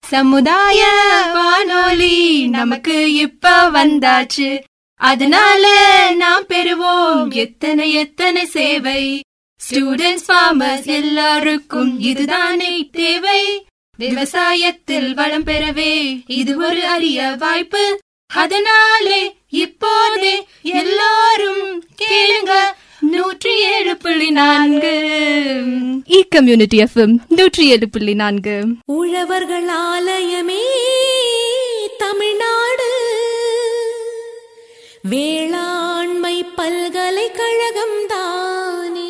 சமுதாய வானொலி நமக்கு இப்ப வந்தாச்சு அதனால நாம் பெறுவோம் எத்தனை எத்தனை சேவை ஸ்டூடெண்ட்ஸ் ஃபார்மர்ஸ் எல்லாருக்கும் இதுதானே தேவை விவசாயத்தில் வளம் பெறவே இது ஒரு அரிய வாய்ப்பு அதனாலே இப்போதே எல்லாரும் கேளுங்க நூற்றி ஏழு புள்ளி நான்கு இ கம்யூனிட்டி எஃப்எம் நூற்றி ஏழு புள்ளி நான்கு உழவர்கள் ஆலயமே தமிழ்நாடு வேளாண்மை பல்கலைக்கழகம் தானே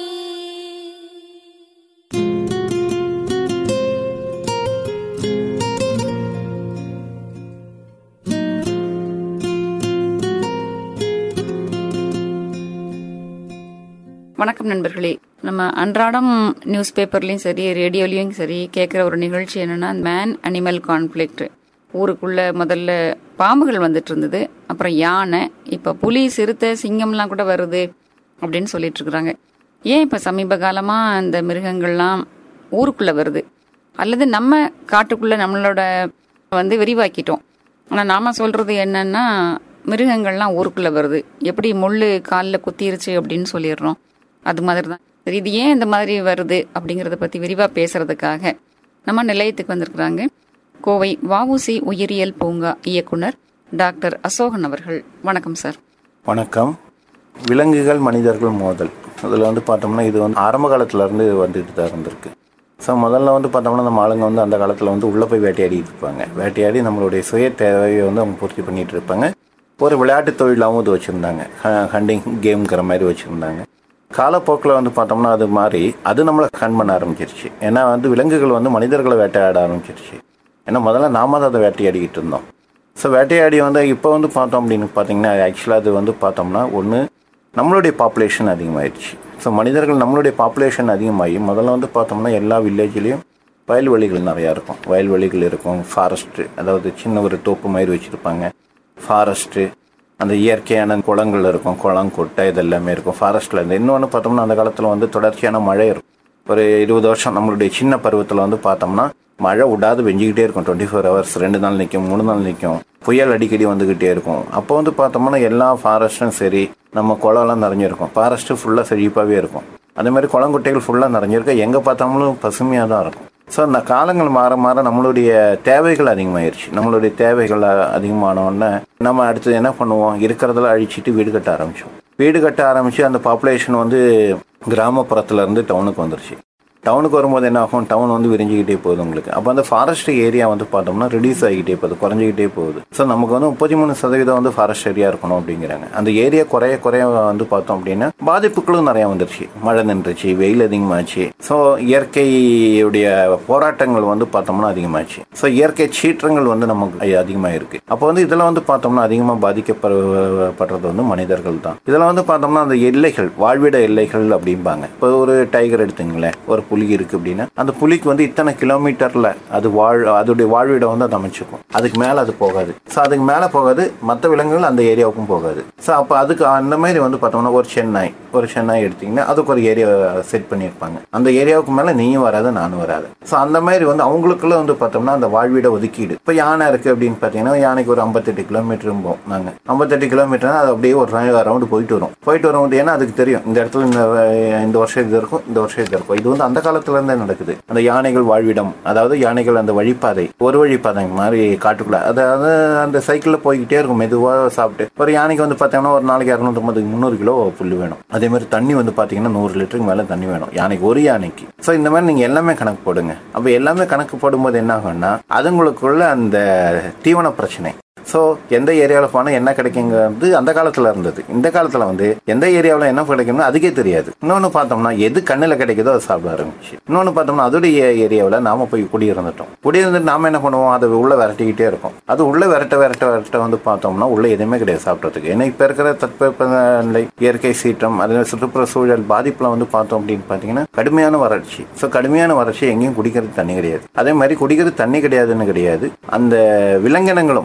வணக்கம் நண்பர்களே நம்ம அன்றாடம் நியூஸ் பேப்பர்லயும் சரி ரேடியோலயும் சரி கேட்குற ஒரு நிகழ்ச்சி என்னன்னா மேன் அனிமல் கான்ஃப்ளிக்ட் ஊருக்குள்ள முதல்ல பாம்புகள் வந்துட்டு இருந்தது அப்புறம் யானை இப்போ புலி சிறுத்தை சிங்கம்லாம் கூட வருது அப்படின்னு சொல்லிட்டு இருக்கிறாங்க ஏன் இப்போ சமீப காலமாக அந்த மிருகங்கள்லாம் ஊருக்குள்ளே வருது அல்லது நம்ம காட்டுக்குள்ள நம்மளோட வந்து விரிவாக்கிட்டோம் ஆனால் நாம சொல்றது என்னன்னா மிருகங்கள்லாம் ஊருக்குள்ளே வருது எப்படி முள் காலில் குத்திருச்சு அப்படின்னு சொல்லிடுறோம் அது மாதிரி தான் சரி இது ஏன் இந்த மாதிரி வருது அப்படிங்கிறத பற்றி விரிவாக பேசுறதுக்காக நம்ம நிலையத்துக்கு வந்திருக்கிறாங்க கோவை வஉசி உயிரியல் பூங்கா இயக்குனர் டாக்டர் அசோகன் அவர்கள் வணக்கம் சார் வணக்கம் விலங்குகள் மனிதர்கள் மோதல் அதில் வந்து பார்த்தோம்னா இது வந்து ஆரம்ப காலத்துலேருந்து வந்துட்டு தான் இருந்திருக்கு ஸோ முதல்ல வந்து பார்த்தோம்னா நம்ம ஆளுங்க வந்து அந்த காலத்தில் வந்து உள்ளே போய் வேட்டையாடிட்டு இருப்பாங்க வேட்டையாடி நம்மளுடைய சுய தேவையை வந்து அவங்க பூர்த்தி பண்ணிட்டு இருப்பாங்க ஒரு விளையாட்டு தொழிலாகவும் இது வச்சுருந்தாங்க ஹண்டிங் கேம்ங்கிற மாதிரி வச்சுருந்தாங்க காலப்போக்கில் வந்து பார்த்தோம்னா அது மாதிரி அது நம்மளை கண் பண்ண ஆரம்பிச்சிருச்சு ஏன்னா வந்து விலங்குகள் வந்து மனிதர்களை வேட்டையாட ஆரம்பிச்சிருச்சு ஏன்னா முதல்ல நாம தான் அதை வேட்டையாடிக்கிட்டு இருந்தோம் ஸோ வேட்டையாடி வந்து இப்போ வந்து பார்த்தோம் அப்படின்னு பார்த்தீங்கன்னா ஆக்சுவலாக அது வந்து பார்த்தோம்னா ஒன்று நம்மளுடைய பாப்புலேஷன் அதிகமாகிடுச்சு ஸோ மனிதர்கள் நம்மளுடைய பாப்புலேஷன் அதிகமாகி முதல்ல வந்து பார்த்தோம்னா எல்லா வில்லேஜ்லேயும் வயல்வெளிகள் நிறையா இருக்கும் வயல்வெளிகள் இருக்கும் ஃபாரஸ்ட்டு அதாவது சின்ன ஒரு தோப்பு மாதிரி வச்சுருப்பாங்க ஃபாரஸ்ட்டு அந்த இயற்கையான குளங்கள் இருக்கும் குளம் குட்டை இதெல்லாமே இருக்கும் ஃபாரஸ்ட்டில் இருந்து இன்னொன்று பார்த்தோம்னா அந்த காலத்தில் வந்து தொடர்ச்சியான மழை இருக்கும் ஒரு இருபது வருஷம் நம்மளுடைய சின்ன பருவத்தில் வந்து பார்த்தோம்னா மழை விடாது வெஞ்சிக்கிட்டே இருக்கும் டுவெண்ட்டி ஃபோர் ஹவர்ஸ் ரெண்டு நாள் நிற்கும் மூணு நாள் நிற்கும் புயல் அடிக்கடி வந்துக்கிட்டே இருக்கும் அப்போ வந்து பார்த்தோம்னா எல்லா ஃபாரஸ்ட்டும் சரி நம்ம குளம்லாம் நிறைஞ்சிருக்கும் ஃபாரஸ்ட்டு ஃபுல்லாக செழிப்பாகவே இருக்கும் அதே மாதிரி குளங்குட்டைகள் ஃபுல்லாக நிறைஞ்சிருக்கும் எங்கே பார்த்தாலும் பசுமையாக தான் இருக்கும் ஸோ அந்த காலங்கள் மாற மாற நம்மளுடைய தேவைகள் அதிகமாயிருச்சு நம்மளுடைய தேவைகள் அதிகமான உடனே நம்ம அடுத்தது என்ன பண்ணுவோம் இருக்கிறதெல்லாம் அழிச்சிட்டு வீடு கட்ட ஆரம்பிச்சோம் வீடு கட்ட ஆரம்பிச்சு அந்த பாப்புலேஷன் வந்து கிராமப்புறத்துல இருந்து டவுனுக்கு வந்துருச்சு டவுனுக்கு வரும்போது என்ன ஆகும் டவுன் வந்து விரிஞ்சிக்கிட்டே போகுது உங்களுக்கு அப்போ அந்த ஃபாரஸ்ட் ஏரியா வந்து பார்த்தோம்னா ரிடியூஸ் ஆகிக்கிட்டே போகுது குறைஞ்சிக்கிட்டே போகுது ஸோ நமக்கு வந்து முப்பத்தி மூணு சதவீதம் வந்து ஃபாரஸ்ட் ஏரியா இருக்கணும் அப்படிங்கிறாங்க அந்த ஏரியா குறைய குறைய வந்து பார்த்தோம் அப்படின்னா பாதிப்புகளும் நிறையா வந்துருச்சு மழை நின்றுச்சு வெயில் அதிகமாச்சு ஸோ இயற்கையுடைய போராட்டங்கள் வந்து பார்த்தோம்னா அதிகமாச்சு ஸோ இயற்கை சீற்றங்கள் வந்து நமக்கு அதிகமாக இருக்கு அப்போ வந்து இதெல்லாம் வந்து பார்த்தோம்னா அதிகமாக பாதிக்கப்படுறது வந்து மனிதர்கள் தான் இதெல்லாம் வந்து பார்த்தோம்னா அந்த எல்லைகள் வாழ்விட எல்லைகள் அப்படிம்பாங்க இப்போ ஒரு டைகர் எடுத்துங்களேன் ஒரு புலி இருக்கு அப்படின்னா அந்த புலிக்கு வந்து இத்தனை கிலோமீட்டர்ல அது வாழ் அதோடைய வாழ்விடம் வந்து அது அமைச்சுக்கும் அதுக்கு மேல அது போகாது ஸோ அதுக்கு மேல போகாது மற்ற விலங்குகள் அந்த ஏரியாவுக்கும் போகாது ஸோ அப்போ அதுக்கு அந்த மாதிரி வந்து பார்த்தோம்னா ஒரு சென்னை ஒரு சென்னை எடுத்தீங்கன்னா அதுக்கு ஒரு ஏரியா செட் பண்ணியிருப்பாங்க அந்த ஏரியாவுக்கு மேல நீயும் வராது நானும் வராது ஸோ அந்த மாதிரி வந்து அவங்களுக்குள்ள வந்து பார்த்தோம்னா அந்த வாழ்விட ஒதுக்கீடு இப்போ யானை இருக்கு அப்படின்னு பார்த்தீங்கன்னா யானைக்கு ஒரு ஐம்பத்தெட்டு கிலோமீட்டர் போகும் நாங்கள் ஐம்பத்தெட்டு கிலோமீட்டர்னா அது அப்படியே ஒரு ரவுண்டு போயிட்டு வரும் போயிட்டு வரும்போது ஏன்னா அதுக்கு தெரியும் இந்த இடத்துல இந்த இந்த வருஷம் இது இருக்கும் இந்த வருஷம் இது இருக்கும் இது வந்து அந்த காலத்துல இருந்தே நடக்குது அந்த யானைகள் வாழ்விடம் அதாவது யானைகள் அந்த வழிப்பாதை ஒரு வழிப்பாதை மாதிரி காட்டுக்குள்ள அதாவது அந்த சைக்கிள்ல போய்கிட்டே இருக்கும் மெதுவா சாப்பிட்டு ஒரு யானைக்கு வந்து பாத்தீங்கன்னா ஒரு நாளைக்கு இரநூத்தம்பது முந்நூறு கிலோ புல்லு வேணும் அதே மாதிரி தண்ணி வந்து பாத்தீங்கன்னா நூறு லிட்டருக்கு மேல தண்ணி வேணும் யானைக்கு ஒரு யானைக்கு ஸோ இந்த மாதிரி நீங்க எல்லாமே கணக்கு போடுங்க அப்ப எல்லாமே கணக்கு போடும்போது என்ன ஆகும்னா அதுங்களுக்குள்ள அந்த தீவன பிரச்சனை ஸோ எந்த ஏரியாவில் போனால் என்ன கிடைக்குங்கிறது அந்த காலத்தில் இருந்தது இந்த காலத்தில் வந்து எந்த ஏரியாவில் என்ன கிடைக்கும்னு அதுக்கே தெரியாது இன்னொன்று பார்த்தோம்னா எது கண்ணில் கிடைக்குதோ அதை சாப்பிட ஆரம்பிச்சு இன்னொன்று பார்த்தோம்னா அதோடைய ஏரியாவில் நாம போய் குடியிருந்துட்டோம் குடியிருந்துட்டு நாம என்ன பண்ணுவோம் அதை உள்ள விரட்டிக்கிட்டே இருக்கும் அது உள்ள விரட்ட விரட்ட விரட்ட வந்து பார்த்தோம்னா உள்ள எதுவுமே கிடையாது சாப்பிட்றதுக்கு ஏன்னா இப்போ இருக்கிற தட்பவெப்பநிலை இயற்கை சீற்றம் அதே சுற்றுப்புற சூழல் பாதிப்பில் வந்து பார்த்தோம் அப்படின்னு பார்த்தீங்கன்னா கடுமையான வறட்சி ஸோ கடுமையான வறட்சி எங்கேயும் குடிக்கிறது தண்ணி கிடையாது அதே மாதிரி குடிக்கிறது தண்ணி கிடையாதுன்னு கிடையாது அந்த விலங்கினங்களும் அது சாப்பிட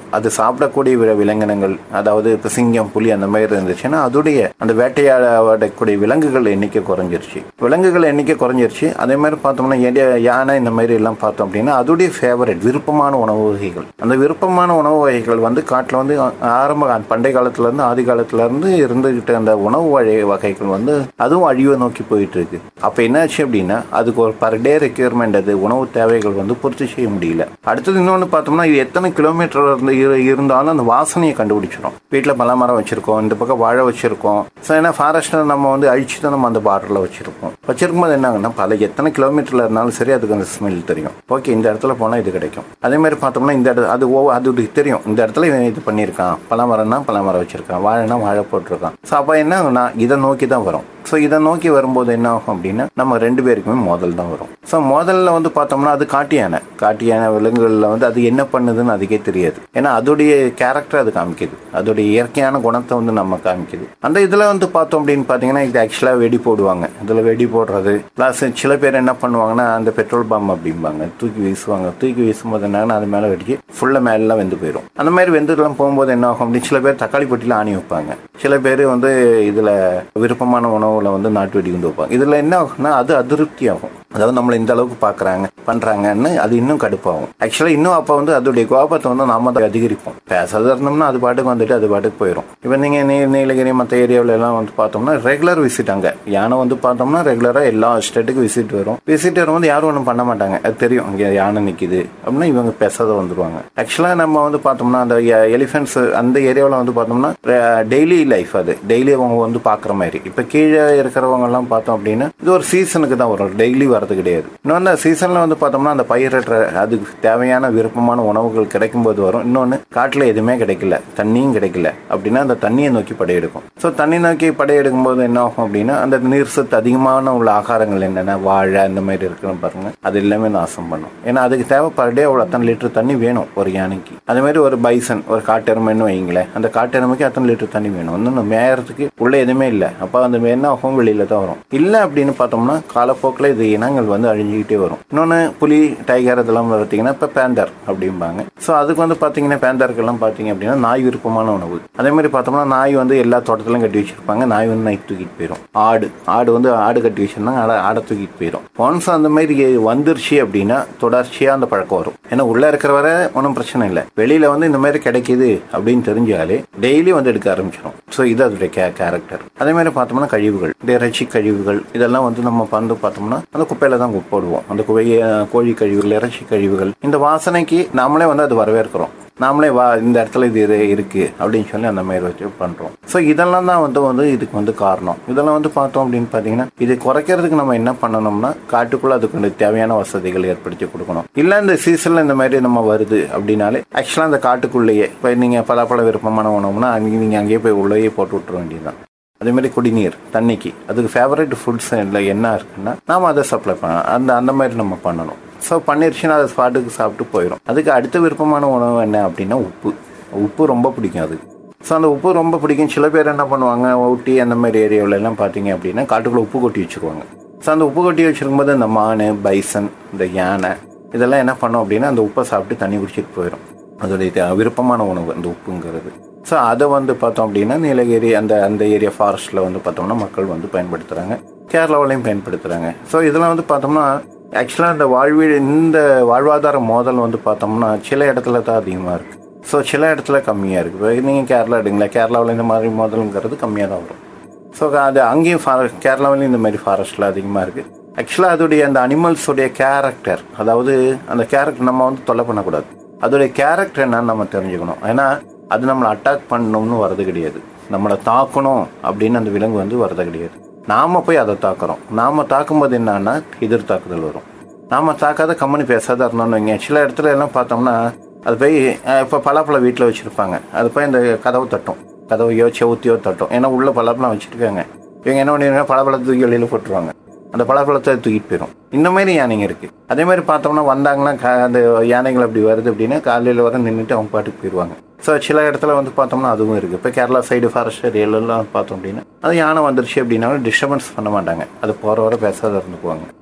சாப்பிடக்கூடிய வி- விலங்கினங்கள் அதாவது இப்போ சிங்கம் புலி அந்த மாதிரி இருந்துச்சுன்னா அதோடைய அந்த வேட்டையாடக்கூடிய விலங்குகள் எண்ணிக்கை குறைஞ்சிருச்சு விலங்குகள் எண்ணிக்கை குறைஞ்சிருச்சு அதே மாதிரி பார்த்தோம்னா எடைய- யானை இந்த மாதிரி எல்லாம் பார்த்தோம் அப்படின்னா அதோடைய ஃபேவரட் விருப்பமான உணவு வகைகள் அந்த விருப்பமான உணவு வகைகள் வந்து காட்டில் வந்து ஆரம்ப கா- பண்டைய காலத்துல இருந்து ஆதி காலத்துல இருந்து இருந்துகிட்ட அந்த உணவு வகை வகைகள் வந்து அதுவும் அழிவை நோக்கி போயிட்டு இருக்கு அப்ப என்னாச்சு அப்படின்னா அதுக்கு ஒரு பர் டே ரெக்யர்மெண்ட் அது உணவு தேவைகள் வந்து பூர்த்தி செய்ய முடியல அடுத்தது இன்னொன்று பார்த்தோம்னா இது எத்தனை கிலோமீட்டர் இருந்து இரு- இருந்தாலும் அந்த வாசனையை கண்டுபிடிச்சிடும் வீட்டில் பலாமரம் வச்சிருக்கோம் இந்த பக்கம் வாழை வச்சிருக்கோம் ஸோ ஏன்னா ஃபாரஸ்ட்டை நம்ம வந்து அழிச்சு தான் நம்ம அந்த பார்டரில் வச்சிருப்போம் வச்சிருக்கும்போது என்னாங்கன்னா பல எத்தனை கிலோமீட்டர்ல இருந்தாலும் சரி அதுக்கு அந்த ஸ்மெல் தெரியும் ஓகே இந்த இடத்துல போனால் இது கிடைக்கும் அதே மாதிரி பார்த்தோம்னா இந்த இடத்துல அது ஓ அது ஒரு தெரியும் இந்த இடத்துல இவன் இது பண்ணியிருக்கான் பலாமரம்னா பலாமரம் வச்சிருக்கான் வாழைனா வாழை போட்டிருக்கான் ஸோ அப்போ என்ன ஆகும்னா இதை நோக்கி தான் வரும் ஸோ இதை நோக்கி வரும்போது என்ன ஆகும் அப்படின்னா நம்ம ரெண்டு பேருக்குமே மோதல் தான் வரும் ஸோ மோதலில் வந்து பார்த்தோம்னா அது காட்டு யானை காட்டு யானை விலங்குகளில் வந்து அது என்ன பண்ணுதுன்னு அதுக்கே தெரியாது ஏன்னா அதோடைய கேரக்டர் அது காமிக்குது அதோடைய இயற்கையான குணத்தை வந்து நம்ம காமிக்குது அந்த இதில் வந்து பார்த்தோம் அப்படின்னு பார்த்தீங்கன்னா இது ஆக்சுவலாக வெடி போடுவாங்க இதில் வெடி போடுறது ப்ளஸ் சில பேர் என்ன பண்ணுவாங்கன்னா அந்த பெட்ரோல் பாம் அப்படிம்பாங்க தூக்கி வீசுவாங்க தூக்கி வீசும்போது என்னன்னா அது மேலே வெடிச்சு ஃபுல்லாக மேலெலாம் வெந்து போயிடும் அந்த மாதிரி வெந்துலாம் போகும்போது என்ன ஆகும் அப்படின்னு சில பேர் தக்காளி பொட்டியில் ஆணி வைப்பாங்க சில பேர் வந்து இதில் விருப்பமான உணவுல வந்து நாட்டு வெடி கொண்டு வைப்பாங்க இதில் என்ன ஆகும்னா அது அதிருப்தி ஆகும் அதாவது நம்மளை இந்த அளவுக்கு பார்க்குறாங்க பண்ணுறாங்கன்னு அது இன்னும் கடுப்பாகும் ஆக்சுவலாக இன்னும் அப்போ வந்து அதோடைய கோபத்தை வந்து நாம தான் அதிகரிப்போம் பேசாத இருந்தோம்னா அது பாட்டுக்கு வந்துட்டு அது பாட்டுக்கு போயிடும் இப்போ நீங்கள் நீ நீலகிரி மற்ற ஏரியாவில் எல்லாம் வந்து பார்த்தோம்னா ரெகுலர் விசிட் அங்கே யானை வந்து பார்த்தோம்னா ரெகுலராக எல்லா ஸ்டேட்டுக்கும் விசிட் வரும் விசிட் வரும்போது யாரும் ஒன்றும் பண்ண மாட்டாங்க அது தெரியும் இங்கே யானை நிற்கிது அப்படின்னா இவங்க பேசாத வந்துருவாங்க ஆக்சுவலாக நம்ம வந்து பார்த்தோம்னா அந்த எலிஃபென்ட்ஸ் அந்த ஏரியாவில் வந்து பார்த்தோம்னா டெய்லி லைஃப் அது டெய்லி அவங்க வந்து பார்க்குற மாதிரி இப்போ கீழே இருக்கிறவங்க எல்லாம் பார்த்தோம் அப்படின்னா இது ஒரு சீசனுக்கு தான் வரும் டெய்லி வரது கிடையாது இன்னொன்று சீசனில் வந்து பார்த்தோம்னா அந்த பயிரிடுற அதுக்கு தேவையான விருப்பமான உணவுகள் கிடைக்கும்போது வரும் இன்னொன்று காட்டில் எதுவுமே கிடைக்கல தண்ணியும் கிடைக்கல அப்படின்னா அந்த தண்ணியை நோக்கி படையெடுக்கும் ஸோ தண்ணி நோக்கி படையெடுக்கும் போது என்ன ஆகும் அப்படின்னா அந்த நீர் சத்து அதிகமான உள்ள ஆகாரங்கள் என்னென்ன வாழை அந்த மாதிரி இருக்குன்னு பாருங்க அது எல்லாமே நாசம் பண்ணும் ஏன்னா அதுக்கு தேவை பர் டே அவ்வளோ அத்தனை லிட்டர் தண்ணி வேணும் ஒரு யானைக்கு அதே மாதிரி ஒரு பைசன் ஒரு காட்டெருமைன்னு வைங்களேன் அந்த காட்டெருமைக்கு அத்தனை லிட்டர் தண்ணி வேணும் இன்னும் மேயறதுக்கு உள்ள எதுவுமே இல்லை அப்போ அந்த என்ன ஆகும் வெளியில தான் வரும் இல்லை அப்படின்னு பார்த்தோம்னா காலப்போக்கில் இது இனங்கள் வந்து அழிஞ்சுக்கிட்டே வரும் இன்னொன்று புலி டைகர் இதெல்லாம் பார்த்தீங்கன்னா இப்போ பேந்தர் அப்படிம்பாங்க ஸோ அதுக்கு வந்து பார்த்தீங்கன்னா பேந்தருக்கெல்லாம் பார்த்தீங்க அப்படின்னா நாய் விருப்பமான உணவு அதே மாதிரி பார்த்தோம்னா நாய் வந்து எல்லா தோட்டத்திலும் கட்டி வச்சிருப்பாங்க நாய் வந்து நைட் தூக்கிட்டு போயிடும் ஆடு ஆடு வந்து ஆடு கட்டி வச்சிருந்தாங்க ஆடை ஆடை தூக்கிட்டு போயிடும் ஒன்ஸ் அந்த மாதிரி வந்துருச்சு அப்படின்னா தொடர்ச்சியாக அந்த பழக்கம் வரும் ஏன்னா உள்ளே இருக்கிற வரை ஒன்றும் பிரச்சனை இல்லை வெளியில வந்து இந்த மாதிரி கிடைக்குது அப்படின்னு தெரிஞ்சாலே டெய்லி வந்து எடுக்க ஆரம்பிச்சிடும் ஸோ இது அதோடைய கே கேரக்டர் அதே மாதிரி பார்த்தோம்னா கழிவுகள் இந்த இறைச்சி கழிவுகள் இதெல்லாம் வந்து நம்ம வந்து பார்த்தோம்னா அந்த குப்பையில தான் போடுவோம் அந்த குப்பை கோழி கழிவுகள் இறைச்சி கழிவுகள் இந்த வாசனைக்கு நாமளே வந்து அது வரவேற்கிறோம் நாமளே வா இந்த இடத்துல இது இது இருக்கு அப்படின்னு சொல்லி அந்த மாதிரி வச்சு பண்றோம் ஸோ இதெல்லாம் தான் வந்து வந்து இதுக்கு வந்து காரணம் இதெல்லாம் வந்து பார்த்தோம் அப்படின்னு பார்த்தீங்கன்னா இது குறைக்கிறதுக்கு நம்ம என்ன பண்ணணும்னா காட்டுக்குள்ள அதுக்கு வந்து தேவையான வசதிகள் ஏற்படுத்தி கொடுக்கணும் இல்லை இந்த சீசன்ல இந்த மாதிரி நம்ம வருது அப்படின்னாலே ஆக்சுவலாக அந்த காட்டுக்குள்ளேயே இப்போ நீங்கள் பலாப்பழ விருப்பமான உணவுனா அங்கே நீங்கள் அங்கேயே போய் உள்ளேயே போட்டு விட்டுற வேண்டியதுதான் அதே மாதிரி குடிநீர் தண்ணிக்கு அதுக்கு ஃபேவரட் ஃபுட்ஸ் இல்லை என்ன இருக்குன்னா நாம அதை சப்ளை பண்ணலாம் அந்த அந்த மாதிரி நம்ம பண்ணணும் ஸோ பண்ணிருச்சுன்னா அது ஸ்பாட்டுக்கு சாப்பிட்டு போயிடும் அதுக்கு அடுத்த விருப்பமான உணவு என்ன அப்படின்னா உப்பு உப்பு ரொம்ப பிடிக்கும் அதுக்கு ஸோ அந்த உப்பு ரொம்ப பிடிக்கும் சில பேர் என்ன பண்ணுவாங்க ஊட்டி அந்த மாதிரி ஏரியாவுல எல்லாம் பார்த்தீங்க அப்படின்னா காட்டுக்குள்ளே உப்பு கொட்டி வச்சுருவாங்க ஸோ அந்த உப்பு கொட்டி வச்சிருக்கும்போது இந்த மான் பைசன் இந்த யானை இதெல்லாம் என்ன பண்ணோம் அப்படின்னா அந்த உப்பை சாப்பிட்டு தண்ணி குடிச்சிட்டு போயிடும் அதோடைய தே- விருப்பமான உணவு அந்த உப்புங்கிறது ஸோ அதை வந்து பார்த்தோம் அப்படின்னா நீலகிரி அந்த அந்த ஏரியா ஃபாரஸ்ட்டில் வந்து பார்த்தோம்னா மக்கள் வந்து பயன்படுத்துகிறாங்க கேரளாவிலையும் பயன்படுத்துகிறாங்க ஸோ இதெல்லாம் வந்து பார்த்தோம்னா ஆக்சுவலாக இந்த வாழ்வீடு இந்த வாழ்வாதார மோதல் வந்து பார்த்தோம்னா சில இடத்துல தான் அதிகமாக இருக்குது ஸோ சில இடத்துல கம்மியாக இருக்குது இப்போ நீங்கள் கேரளா எடுங்களேன் கேரளாவில் இந்த மாதிரி மோதலுங்கிறது கம்மியாக தான் வரும் ஸோ அது அங்கேயும் ஃபார கேரளாவிலையும் இந்த மாதிரி ஃபாரஸ்ட்டில் அதிகமாக இருக்குது ஆக்சுவலாக அதோடைய அந்த அனிமல்ஸோடைய கேரக்டர் அதாவது அந்த கேரக்டர் நம்ம வந்து தொல்லை பண்ணக்கூடாது அதோடைய கேரக்டர் என்னன்னு நம்ம தெரிஞ்சுக்கணும் ஏன்னா அது நம்மளை அட்டாக் பண்ணணும்னு வரது கிடையாது நம்மளை தாக்கணும் அப்படின்னு அந்த விலங்கு வந்து வரது கிடையாது நாம போய் அதை தாக்குறோம் நாம தாக்கும்போது என்னன்னா எதிர் தாக்குதல் வரும் நாம தாக்காத கம்மனி பேசாத இருந்தோம்னு வைங்க சில இடத்துல எல்லாம் பார்த்தோம்னா அது போய் அஹ், இப்போ பலாப்பழம் வீட்டில் வச்சுருப்பாங்க அது போய் இந்த கதவு தட்டும் கதவையோ செவுத்தியோ தட்டும் ஏன்னா உள்ள பலாப்பழம் வச்சுருக்காங்க இவங்க என்ன பண்ணிடுறாங்க பலாப்பழத்தை தூக்கி வெளியில் போட்டுருவாங்க அந்த பலாப்பழத்தை தூக்கிட்டு போயிடும் இந்த மாதிரி யானைங்க இருக்கு அதே மாதிரி பார்த்தோம்னா வந்தாங்கன்னா கா- அந்த யானைகள் அப்படி வருது அப்படின்னா காலையில் வர நின்றுட்டு அவங்க பாட்டுக்கு போயிடுவாங்க ஸோ சில இடத்துல வந்து பார்த்தோம்னா அதுவும் இருக்குது இப்போ கேரளா சைடு ஃபாரஸ்ட் ஏரியாலலாம் பார்த்தோம் அப்படின்னா அது யானை வந்துருச்சு அப்படின்னாலும் டிஸ்டர்பன்ஸ் பண்ண மாட்டாங்க அது போகிற வர பேசாத இருந்துக்குவாங்க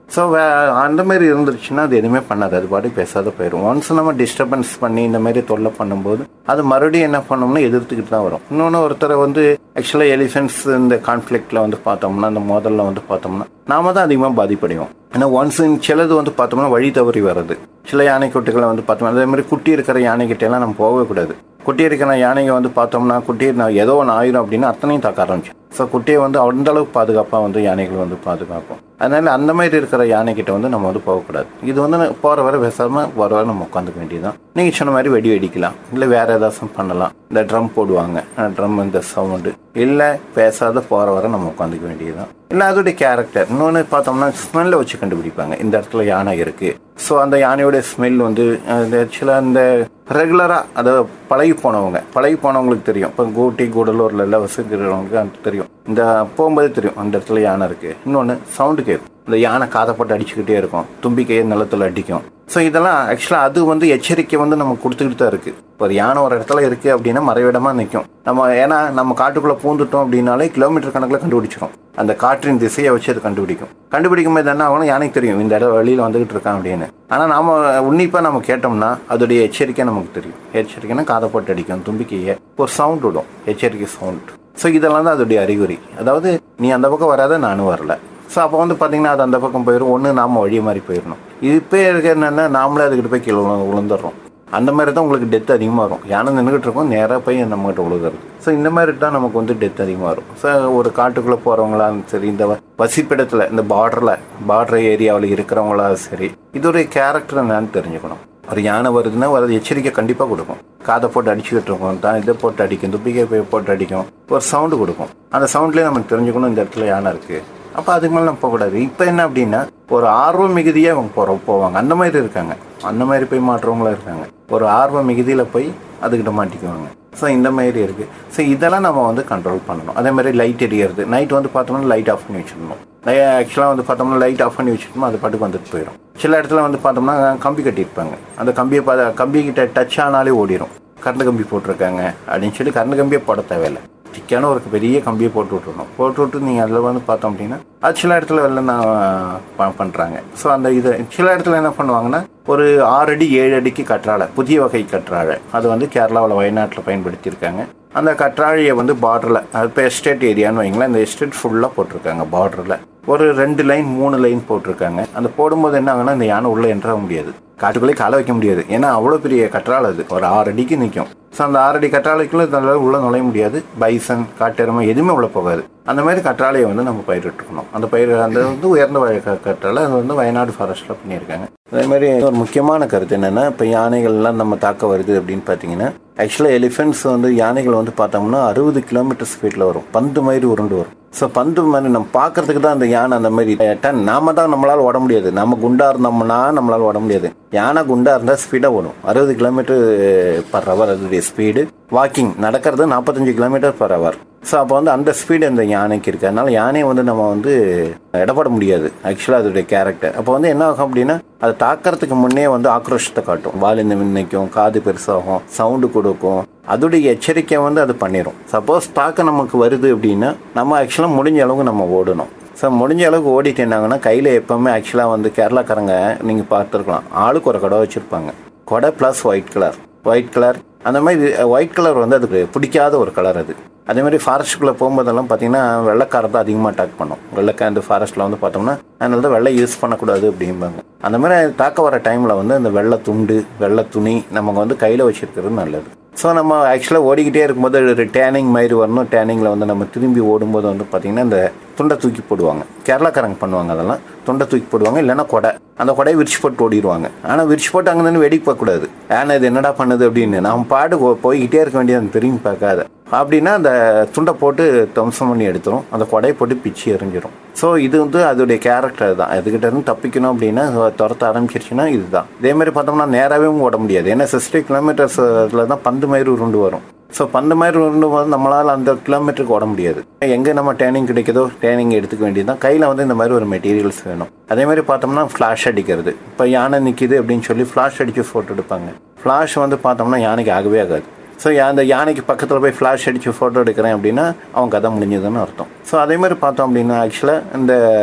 ஸோ அந்த மாதிரி இருந்துருச்சுன்னா அது எதுவுமே பண்ணாது அது பாட்டு பேசாத போயிடும் ஒன்ஸ் நம்ம டிஸ்டர்பன்ஸ் பண்ணி இந்த மாதிரி தொல்லை பண்ணும்போது அது மறுபடியும் என்ன பண்ணோம்னா எதிர்த்துக்கிட்டு தான் வரும் இன்னொன்று ஒருத்தரை வந்து ஆக்சுவலாக எலிஃபென்ட்ஸ் இந்த கான்ஃப்ளிக்டில் வந்து பார்த்தோம்னா அந்த மோதலில் வந்து பார்த்தோம்னா நாம தான் அதிகமாக பாதிப்படைவோம் ஏன்னா ஒன்ஸ் சிலது வந்து பார்த்தோம்னா வழி தவறி வர்றது சில யானை குட்டிகளை வந்து பார்த்தோம்னா அதே மாதிரி குட்டி இருக்கிற யானைக்கிட்ட எல்லாம் நம்ம போகவே கூடாது குட்டி இருக்கிற யானைங்க வந்து பார்த்தோம்னா குட்டி நான் ஏதோ ஒன்று ஆயிரும் அப்படின்னு அத்தனையும் தாக்க ஆரம்பிச்சு ஸோ குட்டியை வந்து அந்த அளவுக்கு பாதுகாப்பாக வந்து யானைகள் வந்து பாதுகாக்கும் அதனால அந்த மாதிரி இருக்கிற யானைக்கிட்ட வந்து நம்ம வந்து போகக்கூடாது இது வந்து போகிற வரை பேசாமல் வர வரை நம்ம உட்காந்துக்க வேண்டியதுதான் நீங்கள் சொன்ன மாதிரி வெடி வெடிக்கலாம் இல்லை வேற ஏதாச்சும் பண்ணலாம் இந்த ட்ரம் போடுவாங்க ட்ரம் இந்த சவுண்டு இல்லை பேசாத போகிற வரை நம்ம உட்காந்துக்க வேண்டியதுதான் இல்லை அதோடைய கேரக்டர் இன்னொன்று பார்த்தோம்னா ஸ்மெல்லை வச்சு கண்டுபிடிப்பாங்க இந்த இடத்துல யானை இருக்குது ஸோ அந்த யானையோட ஸ்மெல் வந்து ஆக்சுவலாக இந்த ரெகுலராக அதை பழகி போனவங்க பழகி போனவங்களுக்கு தெரியும் இப்போ கூட்டி கூடலூரில் எல்லாம் வசிக்கிறவங்களுக்கு அது தெரியும் இந்த போகும்போது தெரியும் அந்த இடத்துல யானை இருக்குது இன்னொன்று சவுண்டு கேட்கும் இந்த யானை காதை போட்டு அடிச்சுக்கிட்டே இருக்கும் தும்பிக்கையை நிலத்தில் அடிக்கும் ஸோ இதெல்லாம் ஆக்சுவலாக அது வந்து எச்சரிக்கை வந்து நம்ம கொடுத்துக்கிட்டு தான் இருக்குது ஒரு யானை ஒரு இடத்துல இருக்குது அப்படின்னா மறைவிடமாக நிற்கும் நம்ம ஏன்னா நம்ம காட்டுக்குள்ளே பூந்துட்டோம் அப்படின்னாலே கிலோமீட்டர் கணக்கில் கண்டுபிடிச்சிரும் அந்த காற்றின் திசையை வச்சு அது கண்டுபிடிக்கும் கண்டுபிடிக்கும் போது என்ன ஆகணும் யானைக்கு தெரியும் இந்த இடம் வழியில் வந்துகிட்டு இருக்கான் அப்படின்னு ஆனால் நாம உன்னிப்பாக நம்ம கேட்டோம்னா அதோடைய எச்சரிக்கை நமக்கு தெரியும் எச்சரிக்கைன்னா காதை போட்டு அடிக்கும் தும்பிக்கையை ஒரு சவுண்ட் விடும் எச்சரிக்கை சவுண்ட் ஸோ இதெல்லாம் தான் அதோடைய அறிகுறி அதாவது நீ அந்த பக்கம் வராத நானும் வரல ஸோ அப்போ வந்து பார்த்தீங்கன்னா அது அந்த பக்கம் போயிடும் ஒன்று நாம வழி மாதிரி போயிடணும் இது இப்போ இருக்க என்னென்னா நாமளே அதுக்கிட்ட போய் கீழே விழு- விழுந்துடுறோம் அந்த மாதிரி தான் உங்களுக்கு டெத் அதிகமாக வரும் யானை நின்றுக்கிட்டு இருக்கோம் நேராக போய் நம்மகிட்ட விழுகிறது ஸோ இந்த மாதிரி தான் நமக்கு வந்து டெத் அதிகமாக வரும் ஸோ ஒரு காட்டுக்குள்ளே போகிறவங்களாலும் சரி இந்த வ- வசிப்பிடத்தில் இந்த பார்டரில் பார்டர் ஏரியாவில் இருக்கிறவங்களா சரி இதோடைய கேரக்டர் என்னன்னு தெரிஞ்சுக்கணும் ஒரு யானை வருதுன்னா ஒரு எச்சரிக்கை கண்டிப்பாக கொடுக்கும் காதை போட்டு அடிச்சுக்கிட்டு இருக்கோம் தான் இதை போட்டு அடிக்கும் துப்பிக்கை போய் போட்டு அடிக்கும் ஒரு சவுண்டு கொடுக்கும் அந்த சவுண்ட்லேயே நம்ம தெரிஞ்சுக்கணும் இந்த இடத்துல யானை இருக்குது அப்போ அதுக்கு மேலே நம்ம போகக்கூடாது இப்போ என்ன அப்படின்னா ஒரு ஆர்வ மிகுதியாக அவங்க போகிற போவாங்க அந்த மாதிரி இருக்காங்க அந்த மாதிரி போய் மாட்டுறவங்களும் இருக்காங்க ஒரு ஆர்வ மிகுதியில் போய் அதுக்கிட்ட மாட்டிக்குவாங்க ஸோ இந்த மாதிரி இருக்குது ஸோ இதெல்லாம் நம்ம வந்து கண்ட்ரோல் பண்ணணும் அதே மாதிரி லைட் எரியறது நைட் வந்து பார்த்தோம்னா லைட் ஆஃப் பண்ணி வச்சிடணும் ஆக்சுவலாக வந்து பார்த்தோம்னா லைட் ஆஃப் பண்ணி வச்சுட்டோம் அது பாட்டுக்கு வந்துட்டு போயிடும் சில இடத்துல வந்து பார்த்தோம்னா கம்பி கட்டியிருப்பாங்க அந்த கம்பியை பா கம்பி கிட்ட டச் ஆனாலே ஓடிடும் கரண்ட் கம்பி போட்டிருக்காங்க அப்படின்னு சொல்லி கரண்ட் கம்பியை போட தேவையில்லை திக்கான ஒரு பெரிய கம்பியை போட்டு விட்டுருணும் போட்டு விட்டு நீங்கள் அதில் வந்து பார்த்தோம் அப்படின்னா அது சில இடத்துல வெளில நான் பண்ணுறாங்க ஸோ அந்த இது சில இடத்துல என்ன பண்ணுவாங்கன்னா ஒரு ஆறு அடி ஏழு அடிக்கு கற்றாழை புதிய வகை கற்றாழை அது வந்து கேரளாவில் வயநாட்டில் பயன்படுத்தியிருக்காங்க அந்த கற்றாழையை வந்து பார்டரில் அது இப்போ எஸ்டேட் ஏரியான்னு வைங்களேன் இந்த எஸ்டேட் ஃபுல்லாக போட்டிருக்காங்க பார்டரில் ஒரு ரெண்டு லைன் மூணு லைன் போட்டிருக்காங்க அந்த போடும்போது என்ன ஆகுனா இந்த யானை உள்ளே என்ட்ர முடியாது காட்டுக்குள்ளே காலை வைக்க முடியாது ஏன்னா அவ்வளோ பெரிய கற்றாழை அது ஒரு ஆறு அடிக்கு நிற்கும் ஸோ அந்த ஆறு அடி கற்றாழைக்குள்ளே இதனால உள்ளே நுழைய முடியாது பைசன் காட்டெருமை எதுவுமே உள்ளே போகாது அந்த மாதிரி கற்றாழையை வந்து நம்ம பயிரிட்டுருக்கணும் அந்த பயிர் அந்த வந்து உயர்ந்த வகை க- கற்றாழை அது வந்து வயநாடு ஃபாரஸ்ட்டில் பண்ணியிருக்காங்க அதே மாதிரி ஒரு முக்கியமான கருத்து என்னென்னா இப்போ யானைகள்லாம் நம்ம தாக்க வருது அப்படின்னு பார்த்தீங்கன்னா ஆக்சுவலாக எலிஃபென்ட்ஸ் வந்து யானைகள் வந்து பார்த்தோம்னா அறுபது கிலோமீட்டர் ஸ்பீடில் வரும் பந்து மாதிரி உருண்டு வரும் ஸோ பந்து மாதிரி நம்ம பார்க்கறதுக்கு தான் அந்த யானை அந்த மாதிரி டன் நாம தான் நம்மளால் ஓட முடியாது நம்ம குண்டா இருந்தோம்னா நம்மளால் ஓட முடியாது யானை குண்டா இருந்தால் ஸ்பீடாக ஓடும் அறுபது கிலோமீட்டர் பர் ஹவர் அதோடைய ஸ்பீடு வாக்கிங் நடக்கிறது நாற்பத்தஞ்சு கிலோமீட்டர் பர் ஹவர் ஸோ அப்போ வந்து அந்த ஸ்பீடு அந்த யானைக்கு இருக்குது அதனால யானையை வந்து நம்ம வந்து இடப்பட முடியாது ஆக்சுவலாக அதோடைய கேரக்டர் அப்போ வந்து என்ன ஆகும் அப்படின்னா அதை தாக்கறதுக்கு முன்னே வந்து ஆக்ரோஷத்தை காட்டும் வால் இந்த நிற்கும் காது பெருசாகும் சவுண்டு கொடுக்கும் அதோடைய எச்சரிக்கை வந்து அது பண்ணிடும் சப்போஸ் தாக்க நமக்கு வருது அப்படின்னா நம்ம ஆக்சுவலாக முடிஞ்ச அளவுக்கு நம்ம ஓடணும் ஸோ முடிஞ்ச அளவுக்கு ஓடிட்டு என்னாங்கன்னா கையில் எப்போவுமே ஆக்சுவலாக வந்து கேரளாக்காரங்க நீங்கள் பார்த்துருக்கலாம் ஆளுக்கு ஒரு கடை வச்சுருப்பாங்க கொடை plus white colour white colour அந்த மாதிரி ஒயிட் கலர் வந்து அதுக்கு பிடிக்காத ஒரு கலர் அது அதே மாதிரி ஃபாரஸ்ட்டுக்குள்ளே போகும்போதெல்லாம் பார்த்தீங்கன்னா வெள்ளைக்காரை தான் அதிகமாக அட்டாக் பண்ணும் வெள்ளைக்காய் இந்த ஃபாரஸ்ட்டில் வந்து பார்த்தோம்னா அதனால தான் வெள்ளை யூஸ் பண்ணக்கூடாது அப்படிம்பாங்க அந்த மாதிரி தாக்க வர டைமில் வந்து அந்த வெள்ளை துண்டு வெள்ளை துணி நமக்கு வந்து கையில் வச்சிருக்கிறது நல்லது ஸோ நம்ம ஆக்சுவலாக ஓடிக்கிட்டே இருக்கும்போது ஒரு டேனிங் மாதிரி வரணும் டேனிங்கில் வந்து நம்ம திரும்பி ஓடும்போது வந்து பார்த்திங்கன்னா இந்த துண்டை தூக்கி போடுவாங்க கேரளாக்காரங்க பண்ணுவாங்க அதெல்லாம் துண்டை தூக்கி போடுவாங்க இல்லைன்னா கொடை அந்த கொடையை விரிச்சு போட்டு ஓடிடுவாங்க ஆனால் விரிச்சு போட்டு அங்கே நின்று வெடிக்க போகக்கூடாது ஏன்னா இது என்னடா பண்ணுது அப்படின்னு நம்ம பாட்டு போ- போய்கிட்டே இருக்க வேண்டியது திரும்பி பார்க்காத அப்படின்னா அந்த துண்டை போட்டு துவம்சம் பண்ணி எடுத்துரும் அந்த கொடையை போட்டு பிச்சு எறிஞ்சிரும் ஸோ இது வந்து அதோடைய கேரக்டர் தான் அதுக்கிட்ட இருந்து தப்பிக்கணும் அப்படின்னா துரத்த ஆரம்பிச்சிருச்சுன்னா இதுதான் இதே மாதிரி பார்த்தோம்னா நேராகவே ஓட முடியாது ஏன்னா சிக்ஸ்டி கிலோமீட்டர்ஸில் தான் பந்து மாதிரி உருண்டு வரும் ஸோ பந்து மாதிரி உருண்டு போது நம்மளால் அந்த கிலோமீட்டருக்கு ஓட முடியாது எங்கே நம்ம டேனிங் கிடைக்குதோ டேனிங் எடுத்துக்க வேண்டியது தான் கையில் வந்து இந்த மாதிரி ஒரு மெட்டீரியல்ஸ் வேணும் அதே மாதிரி பார்த்தோம்னா ஃப்ளாஷ் அடிக்கிறது இப்போ யானை நிற்கிது அப்படின்னு சொல்லி ஃப்ளாஷ் அடித்து ஃபோட்டோ எடுப்பாங்க ஃப்ளாஷ் வந்து பார்த்தோம்னா யானைக்கு ஆகவே ஆகாது ஸோ அந்த யானைக்கு பக்கத்தில் போய் ஃப்ளாஷ் அடித்து ஃபோட்டோ எடுக்கிறேன் அப்படின்னா அவன் கதை முடிஞ்சதுன்னு அர்த்தம் ஸோ அதே மாதிரி பார்த்தோம் அப்படின்னா ஆக்சுவலாக இந்த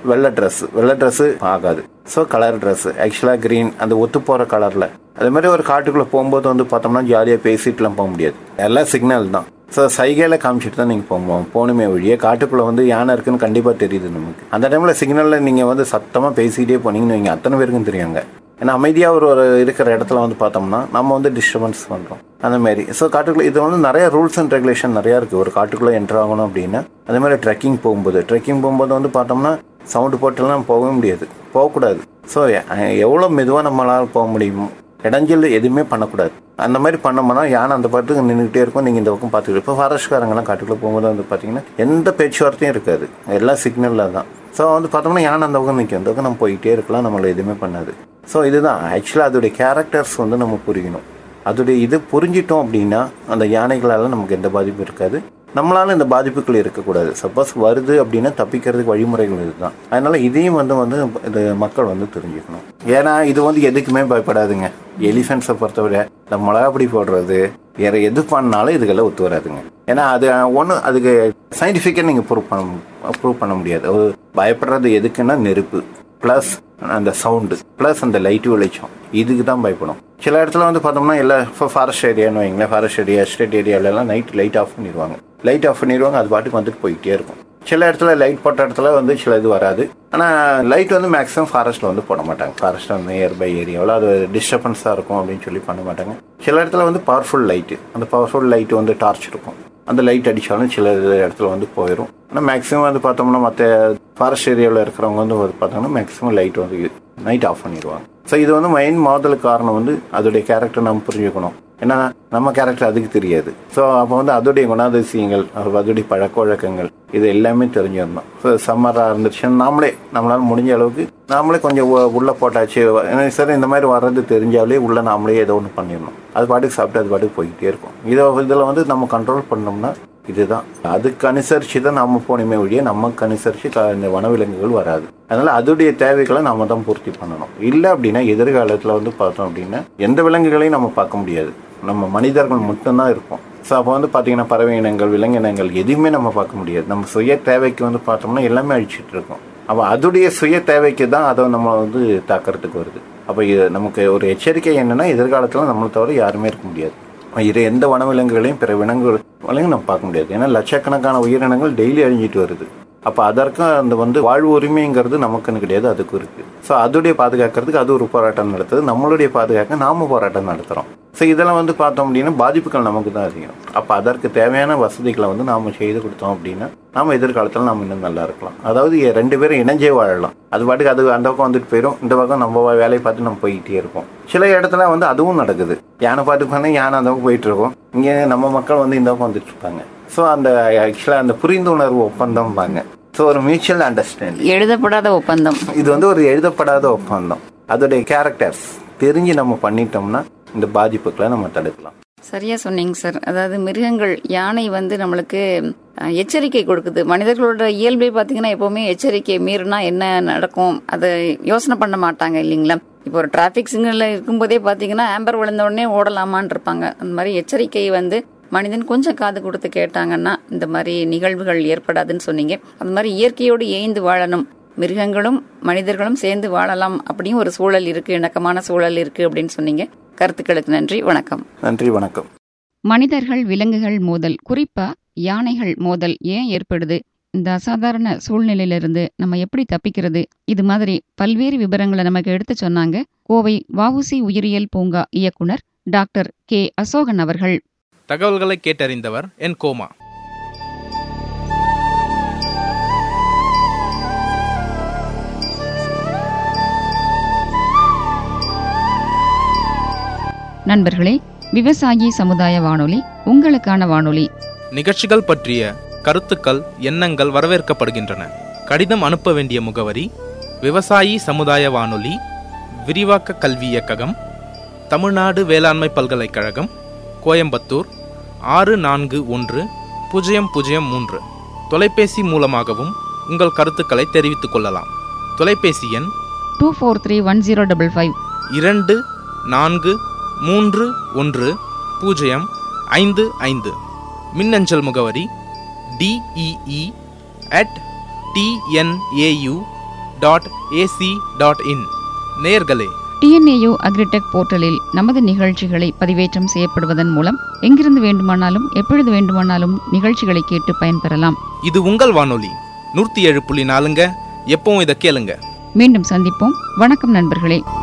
வெள்ளை ட்ரெஸ் வெள்ளை ட்ரெஸ்ஸு ஆகாது ஸோ கலர் ட்ரெஸ் ஆக்சுவலாக க்ரீன் அந்த ஒத்து போகிற கலரில் அதே மாதிரி ஒரு காட்டுக்குள்ளே போகும்போது வந்து பார்த்தோம்னா ஜாலியாக பேசிட்டுலாம் போக முடியாது எல்லாம் சிக்னல் தான் ஸோ சைகையில் காமிச்சிட்டு தான் நீங்கள் போகணும் போகணுமே வழியே காட்டுக்குள்ளே வந்து யானை இருக்குன்னு கண்டிப்பாக தெரியுது நமக்கு அந்த டைமில் சிக்னலில் நீங்கள் வந்து சத்தமாக பேசிக்கிட்டே போனீங்கன்னு வைங்க அத்தனை பேருக்கும் தெரியுங்க ஏன்னா அமைதியாக ஒரு ஒரு இருக்கிற இடத்துல வந்து பார்த்தோம்னா நம்ம வந்து டிஸ்டர்பன்ஸ் பண்ணுறோம் அந்த மாதிரி ஸோ காட்டுக்குள்ளே இது வந்து நிறைய ரூல்ஸ் அண்ட் ரெகுலேஷன் நிறையா இருக்குது ஒரு காட்டுக்குள்ளே என்ட்ரு ஆகணும் அப்படின்னா அதே மாதிரி ட்ரெக்கிங் போகும்போது ட்ரெக்கிங் போகும்போது வந்து பார்த்தோம்னா சவுண்டு போட்டுலாம் போகவே முடியாது போகக்கூடாது ஸோ எவ்வளோ மெதுவாக நம்மளால் போக முடியுமோ இடைஞ்சல் எதுவுமே பண்ணக்கூடாது அந்த மாதிரி பண்ணோம்னா யானை அந்த பாட்டுக்கு நின்றுக்கிட்டே இருக்கும் நீங்கள் இந்த பக்கம் பார்த்துக்கிட்டு இப்போ ஃபாரஸ்ட்காரங்கெல்லாம் காட்டுக்குள்ளே போகும்போது வந்து பார்த்தீங்கன்னா எந்த பேச்சுவார்த்தையும் இருக்காது எல்லாம் சிக்னலில் தான் ஸோ வந்து பார்த்தோம்னா யானை அந்த பக்கம் நிற்கும் அந்த பக்கம் நம்ம போயிட்டே இருக்கலாம் நம்மளை எதுவுமே பண்ணாது ஸோ இதுதான் ஆக்சுவலாக அதோடைய கேரக்டர்ஸ் வந்து நம்ம புரியணும் அதோடைய இது புரிஞ்சிட்டோம் அப்படின்னா அந்த யானைகளால் நமக்கு எந்த பாதிப்பும் இருக்காது நம்மளால இந்த பாதிப்புகள் இருக்கக்கூடாது சப்போஸ் வருது அப்படின்னா தப்பிக்கிறதுக்கு வழிமுறைகள் இதுதான் அதனால இதையும் வந்து வந்து இது மக்கள் வந்து தெரிஞ்சுக்கணும் ஏன்னா இது வந்து எதுக்குமே பயப்படாதுங்க எலிஃபென்ட்ஸை பொறுத்தவரை இந்த மிளகாப்பொடி போடுறது வேற எது பண்ணாலும் இதுக்கெல்லாம் ஒத்து வராதுங்க ஏன்னா அது ஒன்று அதுக்கு சயின்டிஃபிக்காக நீங்கள் ப்ரூவ் பண்ண ப்ரூவ் பண்ண முடியாது அது பயப்படுறது எதுக்குன்னா நெருப்பு ப்ளஸ் அந்த சவுண்டு ப்ளஸ் அந்த லைட்டு வெளிச்சம் இதுக்கு தான் பயப்படும் சில இடத்துல வந்து பார்த்தோம்னா எல்லா இப்போ ஃபாரஸ்ட் ஏரியான்னு வைங்களேன் ஃபாரஸ்ட் ஏரியா எஸ்டேட் ஏரியாவிலலாம் நைட் லைட் ஆஃப் பண்ணிடுவாங்க லைட் ஆஃப் பண்ணிடுவாங்க அது பாட்டுக்கு வந்துட்டு போயிட்டே இருக்கும் சில இடத்துல லைட் போட்ட இடத்துல வந்து சில இது வராது ஆனால் லைட் வந்து மேக்ஸிமம் ஃபாரஸ்ட்டில் வந்து போட மாட்டாங்க ஃபாரஸ்ட் வந்து நியர்பை ஏரியாவில் அது டிஸ்டர்பன்ஸாக இருக்கும் அப்படின்னு சொல்லி பண்ண மாட்டாங்க சில இடத்துல வந்து பவர்ஃபுல் லைட்டு அந்த பவர்ஃபுல் லைட்டு வந்து டார்ச் இருக்கும் அந்த லைட் அடித்தாலும் சில இடத்துல வந்து போயிடும் ஆனால் மேக்ஸிமம் வந்து பார்த்தோம்னா மற்ற ஃபாரஸ்ட் ஏரியாவில் இருக்கிறவங்க வந்து பார்த்தோம்னா மேக்ஸிமம் லைட் வந்து நைட் ஆஃப் பண்ணிடுவாங்க ஸோ இது வந்து மெயின் மாதலுக்கு காரணம் வந்து அதோடைய கேரக்டர் நம்ம புரிஞ்சுக்கணும் ஏன்னா நம்ம கேரக்டர் அதுக்கு தெரியாது ஸோ அப்போ வந்து அதோடைய குணாதிசயங்கள் அதோடைய பழக்க வழக்கங்கள் இது எல்லாமே தெரிஞ்சிடணும் ஸோ சம்மராக இருந்துச்சுன்னா நாமளே நம்மளால முடிஞ்ச அளவுக்கு நாமளே கொஞ்சம் உ- உள்ள போட்டாச்சு ஏன்னா சரி இந்த மாதிரி வர்றது தெரிஞ்சாலே உள்ள நாமளே ஏதோ ஒன்று பண்ணிடணும் அது பாட்டுக்கு சாப்பிட்டு அது பாட்டுக்கு போய்கிட்டே இருக்கும் இதை இதில் வந்து நம்ம கண்ட்ரோல் பண்ணோம்னா இதுதான் அதுக்கு அனுசரித்து தான் நம்ம போனோமே ஒழிய நமக்கு அனுசரித்து க- இந்த வனவிலங்குகள் வராது அதனால அதோடைய தேவைகளை நம்ம தான் பூர்த்தி பண்ணணும் இல்லை அப்படின்னா எதிர்காலத்தில் வந்து பார்த்தோம் அப்படின்னா எந்த விலங்குகளையும் நம்ம பார்க்க முடியாது நம்ம மனிதர்கள் மட்டும்தான் இருப்போம் ஸோ அப்போ வந்து பார்த்தீங்கன்னா பறவை இனங்கள் விலங்கினங்கள் எதுவுமே நம்ம பார்க்க முடியாது நம்ம சுய தேவைக்கு வந்து பார்த்தோம்னா எல்லாமே அழிச்சிட்டு இருக்கோம் அப்போ அதோடைய சுய தேவைக்கு தான் அதை நம்ம வந்து தாக்கறதுக்கு வருது அப்போ இது நமக்கு ஒரு எச்சரிக்கை என்னன்னா எதிர்காலத்தில் நம்மளை தவிர யாருமே இருக்க முடியாது இது எந்த வனவிலங்குகளையும் பிற விலங்குகளையும் நம்ம பார்க்க முடியாது ஏன்னா லட்சக்கணக்கான உயிரினங்கள் டெய்லி அழிஞ்சிட்டு வருது அப்போ அதற்கும் அந்த வந்து வாழ்வு உரிமைங்கிறது நமக்குன்னு கிடையாது அதுக்கும் இருக்கு ஸோ அதோடைய பாதுகாக்கிறதுக்கு அது ஒரு போராட்டம் நடத்துது நம்மளுடைய பாதுகாக்க நாம போராட்டம் நடத்துகிறோம் ஸோ இதெல்லாம் வந்து பார்த்தோம் அப்படின்னா பாதிப்புகள் நமக்கு தான் அதிகம் அப்போ அதற்கு தேவையான வசதிகளை வந்து நாம் செய்து கொடுத்தோம் அப்படின்னா நாம எதிர்காலத்தில் நம்ம இன்னும் நல்லா இருக்கலாம் அதாவது எ- ரெண்டு பேரும் இணைஞ்சே வாழலாம் அது பாட்டுக்கு அது அந்த பக்கம் வந்துட்டு போயிடும் இந்த பக்கம் நம்ம வேலையை பார்த்து நம்ம போய்கிட்டே இருப்போம் சில இடத்துல வந்து அதுவும் நடக்குது யானை பார்த்து பண்ண யானை அந்த பக்கம் போயிட்டு இருக்கோம் இங்கே நம்ம மக்கள் வந்து இந்த பக்கம் வந்துட்டு இருப்பாங்க ஸோ அந்த ஆக்சுவலாக அந்த புரிந்துணர்வு ஒப்பந்தம்பாங்க ஸோ ஒரு மியூச்சுவல் அண்டர்ஸ்டாண்டிங் எழுதப்படாத ஒப்பந்தம் இது வந்து ஒரு எழுதப்படாத ஒப்பந்தம் அதோடைய கேரக்டர்ஸ் தெரிஞ்சு நம்ம பண்ணிட்டோம்னா இந்த பாதிப்புகளை நம்ம தடுக்கலாம் சரியா சொன்னீங்க சார் அதாவது மிருகங்கள் யானை வந்து நம்மளுக்கு அஹ், எச்சரிக்கை கொடுக்குது மனிதர்களோட இயல்பே பார்த்தீங்கன்னா எப்பவுமே எச்சரிக்கை மீறினா என்ன நடக்கும் அதை யோசனை பண்ண மாட்டாங்க இல்லைங்களா இப்போ ஒரு டிராஃபிக் சிக்னல்ல இருக்கும்போதே பார்த்தீங்கன்னா ஆம்பர் விழுந்த உடனே ஓடலாமான்னு இருப்பாங்க அந்த மாதிரி எச்சரிக்கை வந்து மனிதன் கொஞ்சம் காது கொடுத்து கேட்டாங்கன்னா இந்த மாதிரி நிகழ்வுகள் ஏற்படாதுன்னு சொன்னீங்க அந்த மாதிரி இயற்கையோடு ஏய்ந்து வாழணும் மிருகங்களும் மனிதர்களும் சேர்ந்து வாழலாம் அப்படியும் ஒரு சூழல் இருக்கு இணக்கமான சூழல் இருக்கு அப்படின்னு சொன்னீங்க கருத்துக்களுக்கு நன்றி வணக்கம் நன்றி வணக்கம் மனிதர்கள் விலங்குகள் மோதல் குறிப்பா யானைகள் மோதல் ஏன் ஏற்படுது இந்த அசாதாரண சூழ்நிலையிலிருந்து நம்ம எப்படி தப்பிக்கிறது இது மாதிரி பல்வேறு விவரங்களை நமக்கு எடுத்து சொன்னாங்க கோவை வஉசி உயிரியல் பூங்கா இயக்குனர் டாக்டர் கே அசோகன் அவர்கள் தகவல்களை கேட்டறிந்தவர் என் கோமா நண்பர்களே விவசாயி சமுதாய வானொலி உங்களுக்கான வானொலி நிகழ்ச்சிகள் பற்றிய கருத்துக்கள் எண்ணங்கள் வரவேற்கப்படுகின்றன கடிதம் அனுப்ப வேண்டிய முகவரி விவசாயி சமுதாய வானொலி விரிவாக்க கல்வி இயக்ககம் தமிழ்நாடு வேளாண்மை பல்கலைக்கழகம் கோயம்புத்தூர் ஆறு நான்கு ஒன்று பூஜ்ஜியம் பூஜ்ஜியம் மூன்று தொலைபேசி மூலமாகவும் உங்கள் கருத்துக்களை தெரிவித்துக் கொள்ளலாம் தொலைபேசி எண் two four three one zero double five இரண்டு நான்கு மூன்று ஒன்று பூஜ்ஜியம் ஐந்து ஐந்து மின்னஞ்சல் முகவரி D E E at T N A U dot A C dot in நேயர்களே டிஎன்ஏயு அக்ரிடெக் போர்ட்டலில் நமது நிகழ்ச்சிகளை பதிவேற்றம் செய்யப்படுவதன் மூலம் எங்கிருந்து வேண்டுமானாலும் எப்பொழுது வேண்டுமானாலும் நிகழ்ச்சிகளை கேட்டு பயன்பெறலாம் இது உங்கள் வானொலி நூற்றி ஏழு புள்ளி நாலுங்க எப்பவும் இதை கேளுங்க மீண்டும் சந்திப்போம் வணக்கம் நண்பர்களே